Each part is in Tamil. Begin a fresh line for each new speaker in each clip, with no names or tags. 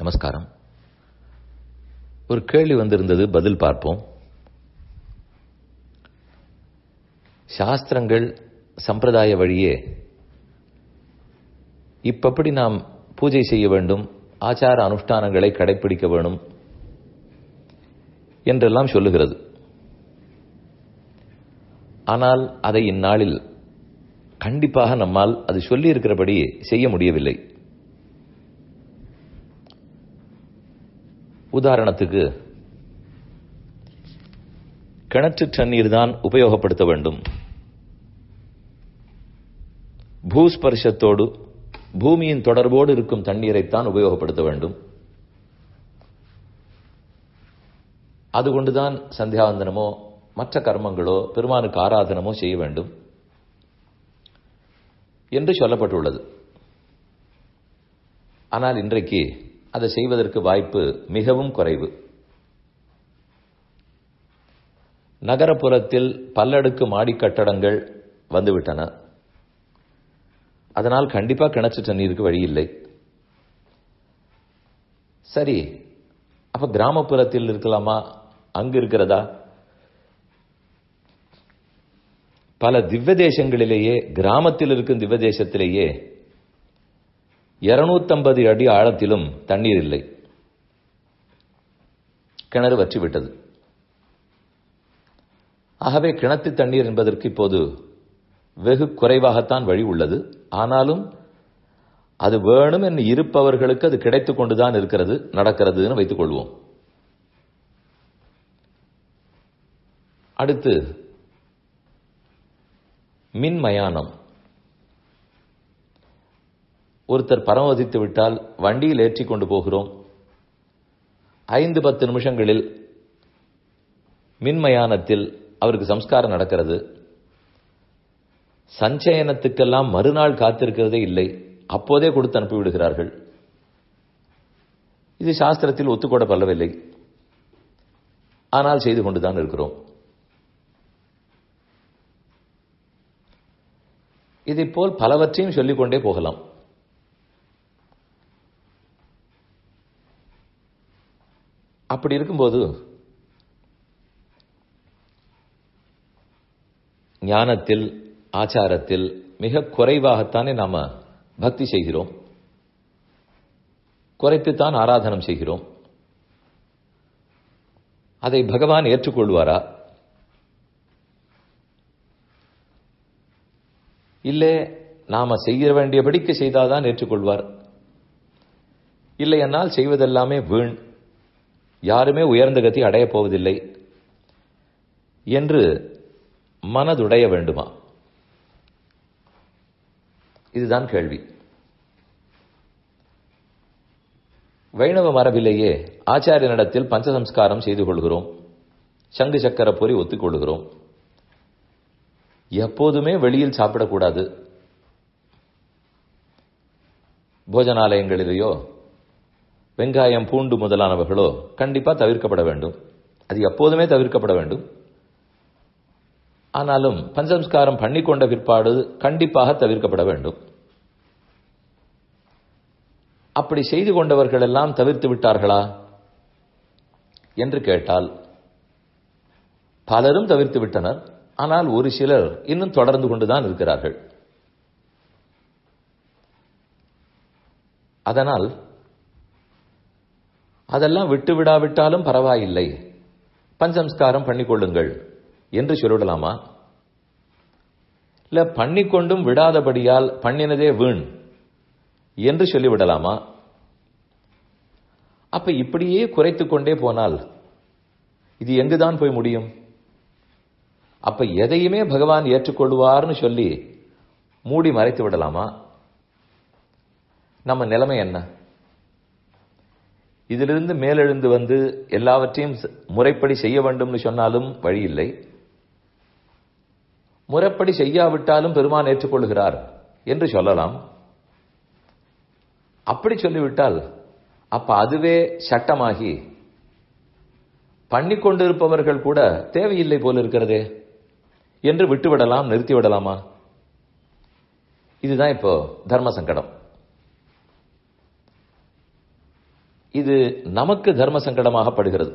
நமஸ்காரம் ஒரு கேள்வி வந்திருந்தது பதில் பார்ப்போம் சாஸ்திரங்கள் சம்பிரதாய வழியே இப்படி நாம் பூஜை செய்ய வேண்டும் ஆச்சார அனுஷ்டானங்களை கடைபிடிக்க வேணும் என்றெல்லாம் சொல்லுகிறது ஆனால் அதை இந்நாளில் கண்டிப்பாக நம்மால் அது சொல்லி இருக்கிறபடி செய்ய முடியவில்லை உதாரணத்துக்கு கிணற்று தண்ணீர் தான் உபயோகப்படுத்த வேண்டும் பூஸ்பர்ஷத்தோடு பூமியின் தொடர்போடு இருக்கும் தண்ணீரைத்தான் உபயோகப்படுத்த வேண்டும் அதுகொண்டுதான் சந்தியாவந்தனமோ மற்ற கர்மங்களோ பெருமானுக்கு ஆராதனமோ செய்ய வேண்டும் என்று சொல்லப்பட்டுள்ளது ஆனால் இன்றைக்கு அதை செய்வதற்கு வாய்ப்பு மிகவும் குறைவு நகரப்புறத்தில் பல்லடுக்கு மாடி கட்டடங்கள் வந்துவிட்டன அதனால் கண்டிப்பா கிணற்று தண்ணீருக்கு வழி இல்லை சரி அப்ப கிராமப்புறத்தில் இருக்கலாமா அங்கு இருக்கிறதா பல திவ்ய தேசங்களிலேயே கிராமத்தில் இருக்கும் திவ்ய தேசத்திலேயே இருநூத்தம்பது அடி ஆழத்திலும் தண்ணீர் இல்லை கிணறு வற்றிவிட்டது ஆகவே கிணத்து தண்ணீர் என்பதற்கு இப்போது வெகு குறைவாகத்தான் வழி உள்ளது ஆனாலும் அது வேணும் என்று இருப்பவர்களுக்கு அது கிடைத்துக் கொண்டுதான் இருக்கிறது நடக்கிறதுன்னு வைத்துக் கொள்வோம் அடுத்து மின்மயானம் ஒருத்தர் பரமதித்து விட்டால் வண்டியில் ஏற்றி கொண்டு போகிறோம் ஐந்து பத்து நிமிஷங்களில் மின்மயானத்தில் அவருக்கு சம்ஸ்காரம் நடக்கிறது சஞ்சயனத்துக்கெல்லாம் மறுநாள் காத்திருக்கிறதே இல்லை அப்போதே கொடுத்து அனுப்பிவிடுகிறார்கள் இது சாஸ்திரத்தில் ஒத்துக்கொள்ளப்படவில்லை ஆனால் செய்து கொண்டுதான் இருக்கிறோம் இதை போல் பலவற்றையும் சொல்லிக்கொண்டே போகலாம் அப்படி இருக்கும்போது ஞானத்தில் ஆச்சாரத்தில் மிக குறைவாகத்தானே நாம பக்தி செய்கிறோம் குறைத்துத்தான் ஆராதனம் செய்கிறோம் அதை பகவான் ஏற்றுக்கொள்வாரா இல்லை நாம செய்ய வேண்டியபடிக்கு செய்தால்தான் ஏற்றுக்கொள்வார் இல்லை என்னால் செய்வதெல்லாமே வீண் யாருமே உயர்ந்த கதி அடையப் போவதில்லை என்று மனதுடைய வேண்டுமா இதுதான் கேள்வி வைணவ மரபிலேயே ஆச்சாரியனிடத்தில் பஞ்சசம்ஸ்காரம் செய்து கொள்கிறோம் சங்கு சக்கர பொறி ஒத்துக்கொள்கிறோம் எப்போதுமே வெளியில் சாப்பிடக்கூடாது போஜனாலயங்களிலேயோ வெங்காயம் பூண்டு முதலானவர்களோ கண்டிப்பா தவிர்க்கப்பட வேண்டும் அது எப்போதுமே தவிர்க்கப்பட வேண்டும் ஆனாலும் பஞ்சசம்ஸ்காரம் பண்ணிக்கொண்ட பிற்பாடு கண்டிப்பாக தவிர்க்கப்பட வேண்டும் அப்படி செய்து கொண்டவர்கள் எல்லாம் தவிர்த்து விட்டார்களா என்று கேட்டால் பலரும் தவிர்த்து விட்டனர் ஆனால் ஒரு சிலர் இன்னும் தொடர்ந்து கொண்டுதான் இருக்கிறார்கள் அதனால் அதெல்லாம் விட்டு விடாவிட்டாலும் பரவாயில்லை பஞ்சம்ஸ்காரம் பண்ணிக்கொள்ளுங்கள் என்று சொல்லிடலாமா இல்ல பண்ணிக்கொண்டும் விடாதபடியால் பண்ணினதே வீண் என்று சொல்லிவிடலாமா அப்ப இப்படியே குறைத்துக் கொண்டே போனால் இது எங்குதான் போய் முடியும் அப்ப எதையுமே பகவான் ஏற்றுக்கொள்வார்னு சொல்லி மூடி மறைத்து விடலாமா நம்ம நிலைமை என்ன இதிலிருந்து மேலெழுந்து வந்து எல்லாவற்றையும் முறைப்படி செய்ய வேண்டும்னு சொன்னாலும் வழி இல்லை முறைப்படி செய்யாவிட்டாலும் பெருமான் ஏற்றுக்கொள்கிறார் என்று சொல்லலாம் அப்படி சொல்லிவிட்டால் அப்ப அதுவே சட்டமாகி பண்ணிக்கொண்டிருப்பவர்கள் கூட தேவையில்லை போல இருக்கிறதே என்று விட்டுவிடலாம் நிறுத்திவிடலாமா இதுதான் இப்போ தர்ம சங்கடம் இது நமக்கு தர்ம சங்கடமாக படுகிறது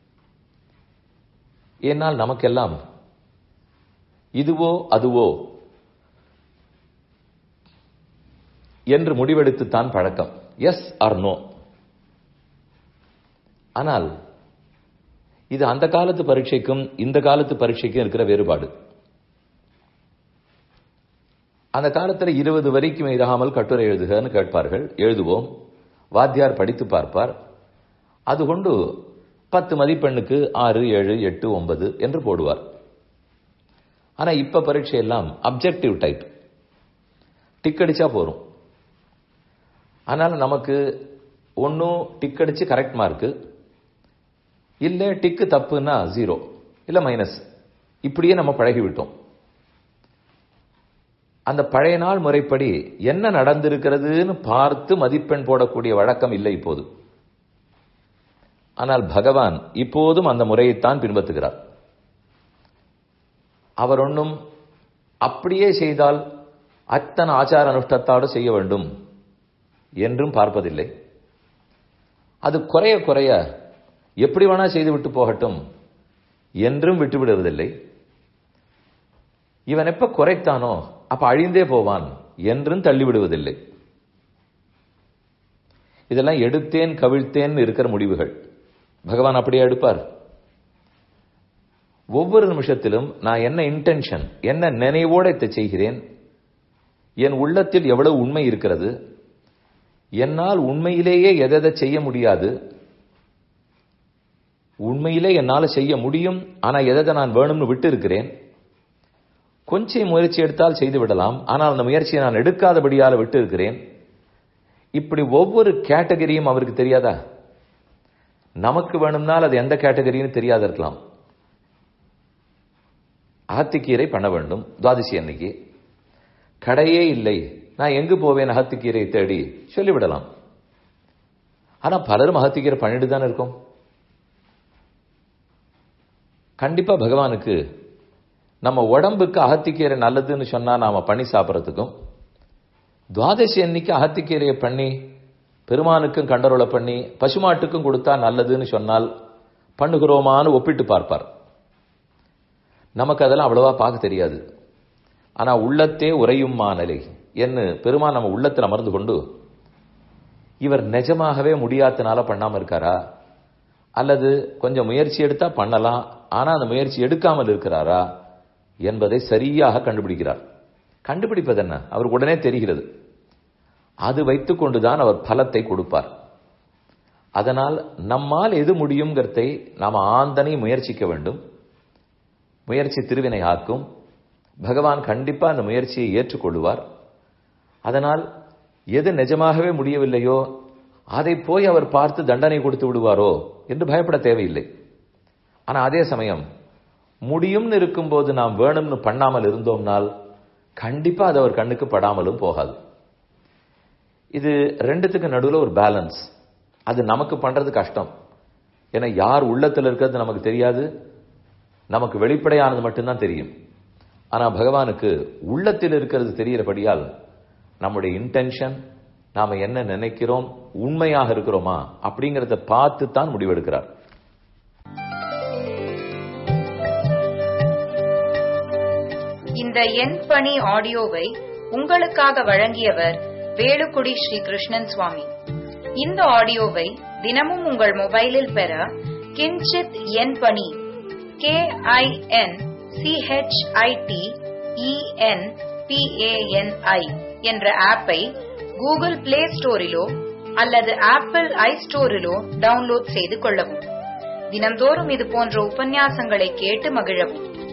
ஏனால் நமக்கெல்லாம் இதுவோ அதுவோ என்று முடிவெடுத்துத்தான் பழக்கம் எஸ் ஆர் நோ ஆனால் இது அந்த காலத்து பரீட்சைக்கும் இந்த காலத்து பரீட்சைக்கும் இருக்கிற வேறுபாடு அந்த காலத்தில் இருபது வரைக்கும் இதாகாமல் கட்டுரை எழுதுகன்னு கேட்பார்கள் எழுதுவோம் வாத்தியார் படித்து பார்ப்பார் அது கொண்டு பத்து மதிப்பெண்ணுக்கு ஆறு ஏழு எட்டு ஒன்பது என்று போடுவார் ஆனா இப்ப பரீட்சை எல்லாம் அப்ஜெக்டிவ் டைப் டிக் அடிச்சா போறோம் அதனால நமக்கு ஒன்னும் டிக் அடிச்சு கரெக்ட் மார்க்கு இல்ல டிக்கு தப்புன்னா ஜீரோ இல்ல மைனஸ் இப்படியே நம்ம பழகிவிட்டோம் அந்த பழைய நாள் முறைப்படி என்ன நடந்திருக்கிறதுன்னு பார்த்து மதிப்பெண் போடக்கூடிய வழக்கம் இல்லை இப்போது ஆனால் பகவான் இப்போதும் அந்த முறையைத்தான் பின்பற்றுகிறார் அவர் ஒன்றும் அப்படியே செய்தால் அத்தனை ஆச்சார அனுஷ்டத்தோடு செய்ய வேண்டும் என்றும் பார்ப்பதில்லை அது குறைய குறைய எப்படி வேணா செய்து விட்டு போகட்டும் என்றும் விட்டுவிடுவதில்லை இவன் எப்ப குறைத்தானோ அப்ப அழிந்தே போவான் என்றும் தள்ளிவிடுவதில்லை இதெல்லாம் எடுத்தேன் கவிழ்த்தேன் இருக்கிற முடிவுகள் பகவான் அப்படியே எடுப்பார் ஒவ்வொரு நிமிஷத்திலும் நான் என்ன இன்டென்ஷன் என்ன நினைவோட இதை செய்கிறேன் என் உள்ளத்தில் எவ்வளவு உண்மை இருக்கிறது என்னால் உண்மையிலேயே எதை செய்ய முடியாது உண்மையிலே என்னால் செய்ய முடியும் ஆனா எதை நான் வேணும்னு விட்டு இருக்கிறேன் கொஞ்சம் முயற்சி எடுத்தால் செய்து விடலாம் ஆனால் அந்த முயற்சியை நான் எடுக்காதபடியால் விட்டு இருக்கிறேன் இப்படி ஒவ்வொரு கேட்டகரியும் அவருக்கு தெரியாதா நமக்கு வேணும்னால் அது எந்த கேட்டகரின்னு தெரியாத இருக்கலாம் அகத்திக்கீரை பண்ண வேண்டும் துவாதசி அன்னைக்கு கடையே இல்லை நான் எங்கு போவேன் அகத்திக்கீரை தேடி சொல்லிவிடலாம் ஆனா பலரும் அகத்திக்கீரை பண்ணிட்டு தானே இருக்கோம் கண்டிப்பா பகவானுக்கு நம்ம உடம்புக்கு அகத்திக்கீரை நல்லதுன்னு சொன்னா நாம பண்ணி சாப்பிட்றதுக்கும் துவாதசி அன்னைக்கு அகத்திக்கீரையை பண்ணி பெருமானுக்கும் கண்டரோலை பண்ணி பசுமாட்டுக்கும் கொடுத்தா நல்லதுன்னு சொன்னால் பண்ணுகிறோமான்னு ஒப்பிட்டு பார்ப்பார் நமக்கு அதெல்லாம் அவ்வளவா பார்க்க தெரியாது ஆனா உள்ளத்தே உறையும் மாநிலை என்று பெருமான் நம்ம உள்ளத்தில் அமர்ந்து கொண்டு இவர் நிஜமாகவே முடியாதனால பண்ணாம இருக்காரா அல்லது கொஞ்சம் முயற்சி எடுத்தா பண்ணலாம் ஆனா அந்த முயற்சி எடுக்காமல் இருக்கிறாரா என்பதை சரியாக கண்டுபிடிக்கிறார் கண்டுபிடிப்பது என்ன அவருக்கு உடனே தெரிகிறது அது வைத்துக் கொண்டுதான் அவர் பலத்தை கொடுப்பார் அதனால் நம்மால் எது முடியுங்கிறதை நாம் ஆந்தனை முயற்சிக்க வேண்டும் முயற்சி திருவினை ஆக்கும் பகவான் கண்டிப்பா அந்த முயற்சியை ஏற்றுக்கொள்வார் அதனால் எது நிஜமாகவே முடியவில்லையோ அதை போய் அவர் பார்த்து தண்டனை கொடுத்து விடுவாரோ என்று பயப்பட தேவையில்லை ஆனா அதே சமயம் முடியும்னு இருக்கும்போது நாம் வேணும்னு பண்ணாமல் இருந்தோம்னால் கண்டிப்பா அது அவர் கண்ணுக்கு படாமலும் போகாது இது ரெண்டுத்துக்கு நடுவில் ஒரு பேலன்ஸ் அது நமக்கு பண்றது கஷ்டம் ஏன்னா யார் உள்ளத்தில் இருக்கிறது நமக்கு தெரியாது நமக்கு வெளிப்படையானது மட்டும்தான் தெரியும் ஆனா பகவானுக்கு உள்ளத்தில் இருக்கிறது தெரிகிறபடியால் நம்முடைய இன்டென்ஷன் நாம என்ன நினைக்கிறோம் உண்மையாக இருக்கிறோமா அப்படிங்கறத பார்த்து தான் முடிவெடுக்கிறார்
இந்த எண் பணி ஆடியோவை உங்களுக்காக வழங்கியவர் வேலுக்குடி ஸ்ரீ கிருஷ்ணன் சுவாமி இந்த ஆடியோவை தினமும் உங்கள் மொபைலில் பெற கிஞ்சித் எண் பணி கே ஐ என் சிஹெச்ஐடி இஎன் பிஏஎன்ஐ என்ற ஆப்பை கூகுள் பிளே ஸ்டோரிலோ அல்லது ஆப்பிள் ஐ ஸ்டோரிலோ டவுன்லோட் செய்து கொள்ளவும் தினம்தோறும் இது போன்ற உபன்யாசங்களை கேட்டு மகிழவும்